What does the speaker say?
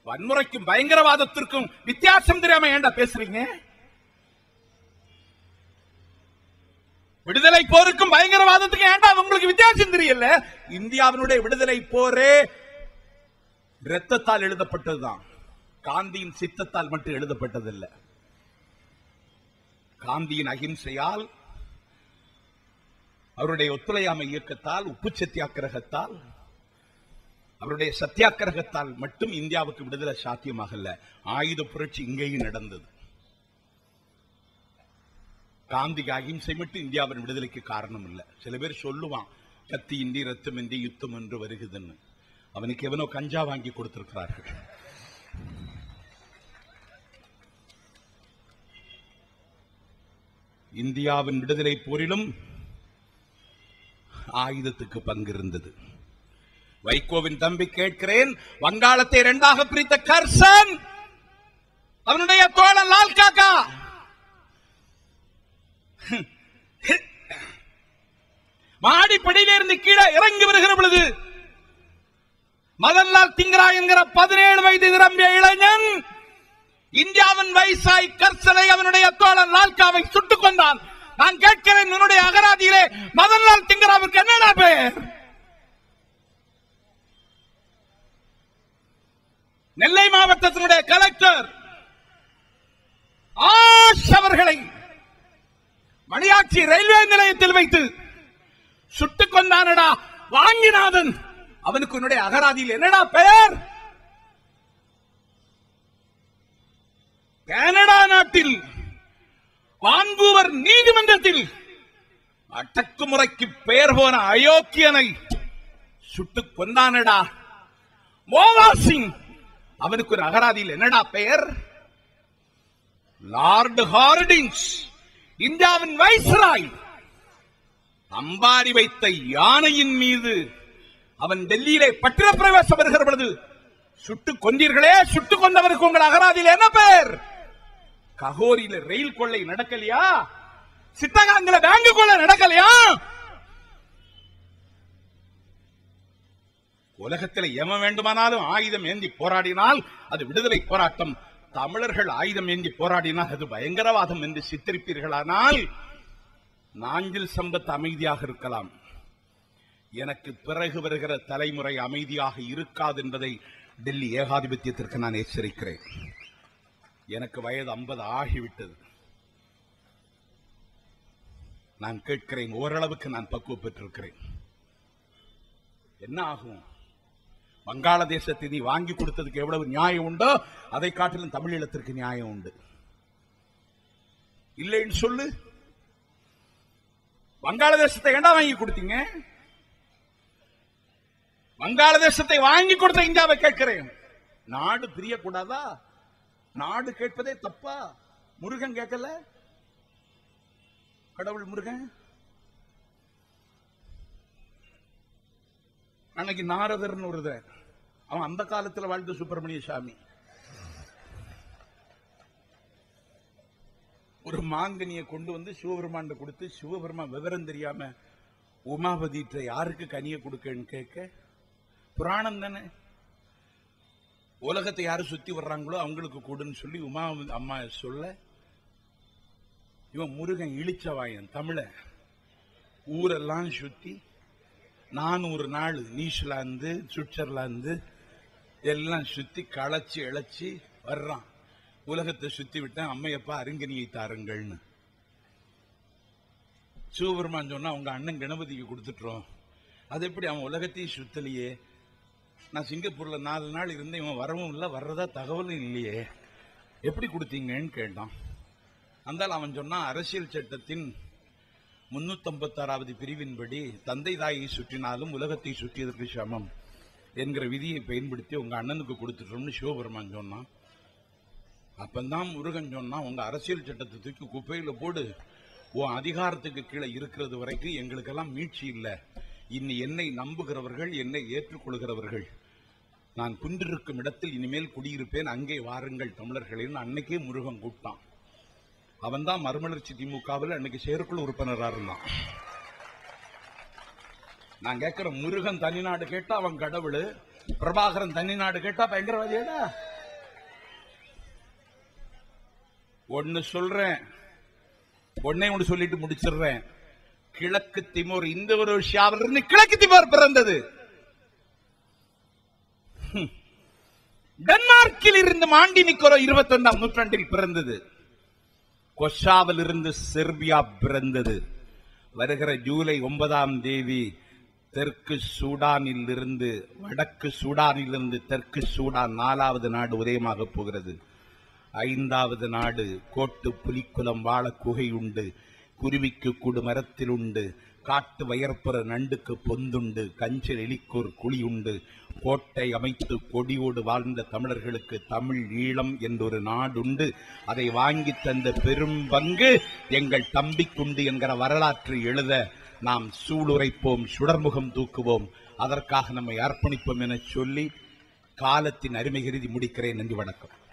வன்முறைக்கும் பயங்கரவாதத்திற்கும் வித்தியாசம் தெரியாம ஏன்டா பேசுறீங்க விடுதலை போருக்கும் பயங்கரவாதத்துக்கு ஏன்டா உங்களுக்கு வித்தியாசம் தெரியல இந்தியாவினுடைய விடுதலை போரே இரத்தத்தால் எழுதப்பட்டதுதான் காந்தியின் சித்தத்தால் மட்டும் எழுதப்பட்டதில்லை காந்தியின் அகிம்சையால் அவருடைய ஒத்துழையாமை இயக்கத்தால் உப்பு சத்தியாகிரகத்தால் அவருடைய சத்தியாகிரகத்தால் மட்டும் இந்தியாவுக்கு விடுதலை சாத்தியமாகல ஆயுத புரட்சி இங்கேயும் நடந்தது காந்திக்கு அகிம்சை மட்டும் இந்தியாவின் விடுதலைக்கு காரணம் இல்ல சில பேர் சொல்லுவான் கத்தி இன்றி ரத்தம் இன்றி யுத்தம் என்று வருகுதுன்னு அவனுக்கு எவனோ கஞ்சா வாங்கி கொடுத்திருக்கிறார்கள் இந்தியாவின் விடுதலை போரிலும் ஆயுதத்துக்கு பங்கு இருந்தது வைகோவின் தம்பி கேட்கிறேன் வங்காளத்தை இரண்டாக பிரித்த கர்சன் அவனுடைய தோழன் லால் காக்கா மாடிப்படியிலிருந்து கீழே இறங்கி வருகிற பொழுது மதன்லால் திங்கரா என்கிற பதினேழு வயது நிரம்பிய இளைஞன் இந்தியாவின் வைசாய் கர்சனை அவனுடைய தோழன் லால்காவை சுட்டுக் கொண்டான் நான் கேட்கிறேன் உன்னுடைய அகராதியிலே மதன்லால் திங்கராவுக்கு என்னடா பேர் நெல்லை மாவட்டத்தினுடைய கலெக்டர் ஆஷ் அவர்களை மணியாட்சி ரயில்வே நிலையத்தில் வைத்து சுட்டுக் கொண்டானடா வாங்கினாதன் அவனுக்கு உன்னுடைய அகராதியில் என்னடா பெயர் கனடா நாட்டில் வான்கூவர் நீதிமன்றத்தில் அடக்குமுறைக்கு பெயர் போன அயோக்கியனை சுட்டுக் கொண்டானடா மோகா சிங் அவனுக்கு ஒரு அகராதியில் என்னடா பெயர் லார்டு ஹார்டிங்ஸ் இந்தியாவின் வைஸ்ராய் அம்பாரி வைத்த யானையின் மீது அவன் டெல்லியிலே பட்டிரப்பிரவேசம் வருகிற பொழுது சுட்டுக் கொண்டீர்களே சுட்டுக் கொண்டவருக்கு உங்கள் அகராதியில் என்ன பெயர் ககோரியில ரயில் கொள்ளை நடக்கலையா சித்தகாங்கில பேங்க் கொள்ளை நடக்கலையா உலகத்தில் எவன் வேண்டுமானாலும் ஆயுதம் ஏந்தி போராடினால் அது விடுதலை போராட்டம் தமிழர்கள் ஆயுதம் ஏந்தி போராடினால் அது பயங்கரவாதம் என்று சித்தரிப்பீர்களானால் நாஞ்சில் சம்பத் அமைதியாக இருக்கலாம் எனக்கு பிறகு வருகிற தலைமுறை அமைதியாக இருக்காது என்பதை டெல்லி ஏகாதிபத்தியத்திற்கு நான் எச்சரிக்கிறேன் எனக்கு வயது ஐம்பது ஆகிவிட்டது நான் கேட்கிறேன் ஓரளவுக்கு நான் பக்குவம் பெற்றிருக்கிறேன் என்ன ஆகும் வங்காளதேசத்தை நீ வாங்கி கொடுத்ததுக்கு எவ்வளவு நியாயம் உண்டோ அதை காட்டிலும் தமிழீழத்திற்கு நியாயம் உண்டு இல்லைன்னு சொல்லு வங்காளதேசத்தை ஏண்டா வாங்கி கொடுத்தீங்க வங்காளதேசத்தை வாங்கி கொடுத்த இந்தியாவை கேட்கிறேன் நாடு பிரியக்கூடாதா நாடு கேட்பதே தப்பா முருகன் கேட்கல கடவுள் முருகன் அன்னைக்கு நாரதர்னு ஒருத்தர் அவன் அந்த காலத்துல வாழ்ந்த சுப்பிரமணிய சாமி ஒரு மாங்கனியை கொண்டு வந்து சிவபெருமான் கொடுத்து சிவபெருமான் விவரம் தெரியாம உமாபதிட்ட யாருக்கு கனியை கொடுக்கன்னு கேட்க புராணம் தானே உலகத்தை யாரு சுத்தி வர்றாங்களோ அவங்களுக்கு கொடுன்னு சொல்லி உமா அம்மா சொல்ல இவன் முருகன் இழிச்சவாயன் தமிழ ஊரெல்லாம் சுத்தி நானூறு நாள் நியூசிலாந்து சுவிட்சர்லாந்து எல்லாம் சுத்தி களைச்சு இழைச்சி வர்றான் உலகத்தை சுத்தி விட்டேன் அம்மையப்பா அருங்கனியை தாருங்கள்னு சிவபெருமான் சொன்னா உங்க அண்ணன் கணபதிக்கு கொடுத்துட்டோம் அது எப்படி அவன் உலகத்தையும் சுத்தலையே நான் சிங்கப்பூர்ல நாலு நாள் இருந்தேன் இவன் வரவும் இல்லை வர்றதா தகவலும் இல்லையே எப்படி கொடுத்தீங்கன்னு கேட்டான் அந்தால் அவன் சொன்னான் அரசியல் சட்டத்தின் முன்னூத்தம்பத்தாறாவது பிரிவின்படி தந்தை தாயை சுற்றினாலும் உலகத்தை சுற்றியதற்கு சமம் என்கிற விதியை பயன்படுத்தி உங்க அண்ணனுக்கு கொடுத்துட்டோம்னு சிவபெருமான் சொன்னான் அப்பந்தான் முருகன் சொன்னான் உங்க அரசியல் சட்டத்தை தூக்கி குப்பையில போடு உன் அதிகாரத்துக்கு கீழே இருக்கிறது வரைக்கும் எங்களுக்கெல்லாம் மீட்சி இல்லை இனி என்னை நம்புகிறவர்கள் என்னை ஏற்றுக்கொள்கிறவர்கள் நான் குன்றிருக்கும் இடத்தில் இனிமேல் குடியிருப்பேன் அங்கே வாருங்கள் தமிழர்களின் அன்னைக்கே முருகன் கூப்பிட்டான் அவன் தான் மறுமலர்ச்சி திமுகவில் அன்னைக்கு செயற்குழு உறுப்பினராக இருந்தான் நான் கேட்கிற முருகன் தனிநாடு கேட்டா அவன் கடவுள் பிரபாகரன் தனிநாடு கேட்டா பயங்கரவாதியடா ஒன்னு சொல்றேன் ஒன்னே ஒன்று சொல்லிட்டு முடிச்சிடுறேன் கிழக்கு திமோர் இந்த ஒரு இருந்து கிழக்கு திமோர் பிறந்தது ஹம். டென்மார்க்கில் இருந்து மாண்டி நிக்கோரோ இருபத்தி ஒன்றாம் நூற்றாண்டில் பிறந்தது கொஷாவில் இருந்து செர்பியா பிறந்தது வருகிற ஜூலை ஒன்பதாம் தேதி தெற்கு சூடானில் இருந்து வடக்கு சூடானில் இருந்து தெற்கு சூடான் நாலாவது நாடு உதயமாக போகிறது ஐந்தாவது நாடு கோட்டு புலிக்குலம் வாழ குகை உண்டு குருவிக்கு குடு மரத்தில் உண்டு காட்டு வயற்புற நண்டுக்கு பொந்துண்டு கஞ்சல் எலிக்கோர் குழி உண்டு கோட்டை அமைத்து கொடியோடு வாழ்ந்த தமிழர்களுக்கு தமிழ் ஈழம் என்றொரு நாடுண்டு அதை வாங்கி தந்த பெரும் பங்கு எங்கள் தம்பிக்குண்டு என்கிற வரலாற்றை எழுத நாம் சூளுரைப்போம் சுடர்முகம் தூக்குவோம் அதற்காக நம்மை அர்ப்பணிப்போம் என சொல்லி காலத்தின் அருமை கருதி முடிக்கிறேன் நன்றி வணக்கம்